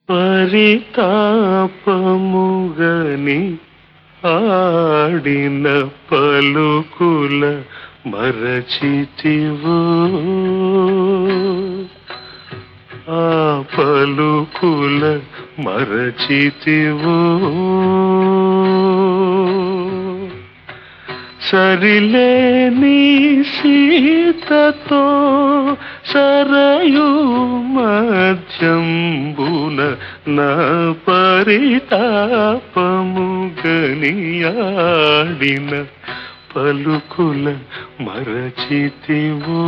పరితాపముగని ఆడిన పలుకుల మరచితివో ఆ పలుకుల మరచితివో సరిలేని సీతతో సరయు మధ్యంబున నా పరితాపము గనియాడిన పలుకుల మరచితివో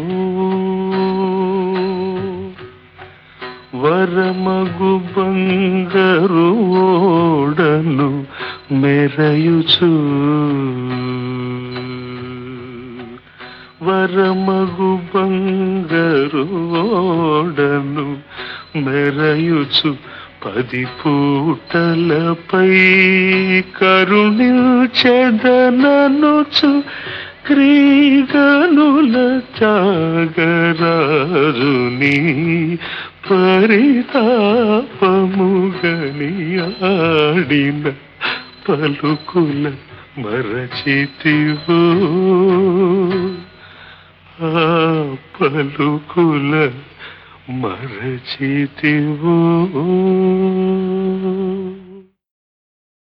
వరమగు బంగరు ఓడను మెరయుచు వరమగు బంగరు ఓడను మెరయుచు పది పూటలపై కరుణించెదననుచు క్రీగనుల త్యాగరాజుని పరితాపముగనియాడిన పలుకుల మరచితివో ఆ పలుకుల మరచితివో